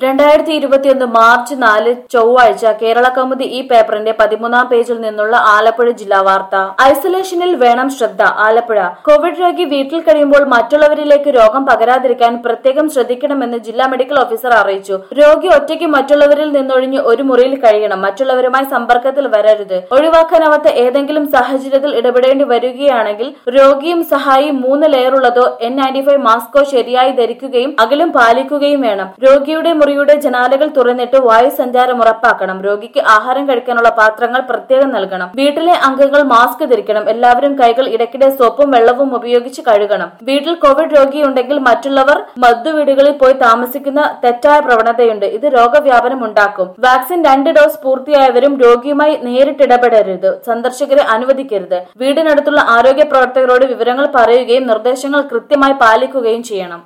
രണ്ടായിരത്തി ഇരുപത്തിയൊന്ന് മാർച്ച് നാല് ചൊവ്വാഴ്ച കേരള കൗമുദി ഈ പേപ്പറിന്റെ പതിമൂന്നാം പേജിൽ നിന്നുള്ള ആലപ്പുഴ ജില്ലാ വാർത്ത ഐസൊലേഷനിൽ വേണം ശ്രദ്ധ ആലപ്പുഴ കോവിഡ് രോഗി വീട്ടിൽ കഴിയുമ്പോൾ മറ്റുള്ളവരിലേക്ക് രോഗം പകരാതിരിക്കാൻ പ്രത്യേകം ശ്രദ്ധിക്കണമെന്ന് ജില്ലാ മെഡിക്കൽ ഓഫീസർ അറിയിച്ചു രോഗി ഒറ്റയ്ക്ക് മറ്റുള്ളവരിൽ നിന്നൊഴിഞ്ഞ് ഒരു മുറിയിൽ കഴിയണം മറ്റുള്ളവരുമായി സമ്പർക്കത്തിൽ വരരുത് ഒഴിവാക്കാനാവാത്ത ഏതെങ്കിലും സാഹചര്യത്തിൽ ഇടപെടേണ്ടി വരികയാണെങ്കിൽ രോഗിയും സഹായിയും മൂന്ന് ലെയറുള്ളതോ എൻ നയൻറ്റി ഫൈവ് മാസ്കോ ശരിയായി ധരിക്കുകയും അകലം പാലിക്കുകയും വേണം രോഗിയുടെ മുറിയുടെ ജനാലകൾ തുറന്നിട്ട് വായു സഞ്ചാരം ഉറപ്പാക്കണം രോഗിക്ക് ആഹാരം കഴിക്കാനുള്ള പാത്രങ്ങൾ പ്രത്യേകം നൽകണം വീട്ടിലെ അംഗങ്ങൾ മാസ്ക് ധരിക്കണം എല്ലാവരും കൈകൾ ഇടയ്ക്കിടെ സോപ്പും വെള്ളവും ഉപയോഗിച്ച് കഴുകണം വീട്ടിൽ കോവിഡ് രോഗിയുണ്ടെങ്കിൽ മറ്റുള്ളവർ മദ്ദുവീടുകളിൽ പോയി താമസിക്കുന്ന തെറ്റായ പ്രവണതയുണ്ട് ഇത് രോഗവ്യാപനം ഉണ്ടാക്കും വാക്സിൻ രണ്ട് ഡോസ് പൂർത്തിയായവരും രോഗിയുമായി നേരിട്ടിടപെടരുത് സന്ദർശകരെ അനുവദിക്കരുത് വീടിനടുത്തുള്ള ആരോഗ്യ പ്രവർത്തകരോട് വിവരങ്ങൾ പറയുകയും നിർദ്ദേശങ്ങൾ കൃത്യമായി പാലിക്കുകയും ചെയ്യണം